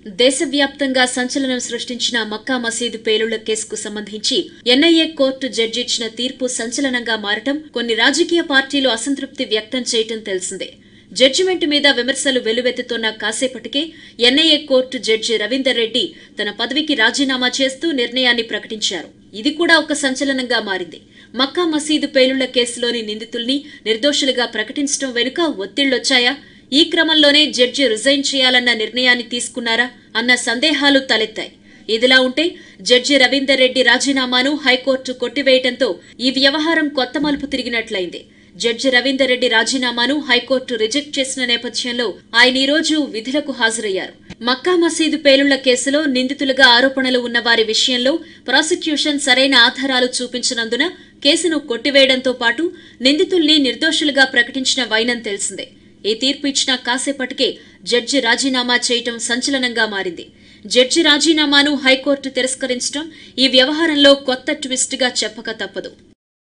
దేశవ్యాప్తంగా సంచలనం సృష్టించిన మక్కా మసీదు పేలుళ్ల కేసుకు సంబంధించి ఎన్ఐఏ కోర్టు జడ్జి ఇచ్చిన తీర్పు సంచలనంగా మారటం కొన్ని రాజకీయ పార్టీలు అసంతృప్తి వ్యక్తం చేయటం తెలిసిందే జడ్జిమెంట్ మీద విమర్శలు వెల్లువెత్తుతున్న కాసేపటికే NIA court judge Ravinder Reddy తన పదవికి రాజీనామా చేస్తూ నిర్ణయాన్ని ప్రకటించారు ఇది కూడా ఒక సంచలనంగా మారింది మక్కా మసీదు పేలుళ్ల కేసులోని నిందితుల్ని నిర్దోషులుగా ప్రకటించడం వెనుక ఒత్తిళ్లొచ్చాయా ఈ క్రమంలోనే జడ్జి రిజైన్ చేయాలన్న నిర్ణయాన్ని తీసుకున్నారా అన్న సందేహాలు తలెత్తాయి ఇదిలా ఉంటే జడ్జి రవీందర్ రెడ్డి రాజీనామాను హైకోర్టు కొట్టివేయడంతో ఈ వ్యవహారం కొత్త మలుపు తిరిగినట్లయింది జడ్జి రవీందర్ రెడ్డి రాజీనామాను హైకోర్టు రిజెక్ట్ చేసిన నేపథ్యంలో ఆయన ఈ రోజు విధులకు హాజరయ్యారు మక్కా మసీదు పేలుళ్ల కేసులో నిందితులుగా ఆరోపణలు ఉన్న వారి విషయంలో ప్రాసిక్యూషన్ సరైన ఆధారాలు చూపించినందున కేసును కొట్టివేయడంతో పాటు నిందితుల్ని నిర్దోషులుగా ప్రకటించిన వైనం తెలిసిందే ఈ తీర్పు ఇచ్చిన కాసేపటికే జడ్జి రాజీనామా చేయటం సంచలనంగా మారింది జడ్జి రాజీనామాను హైకోర్టు తిరస్కరించడం ఈ వ్యవహారంలో కొత్త ట్విస్ట్గా చెప్పక తప్పదు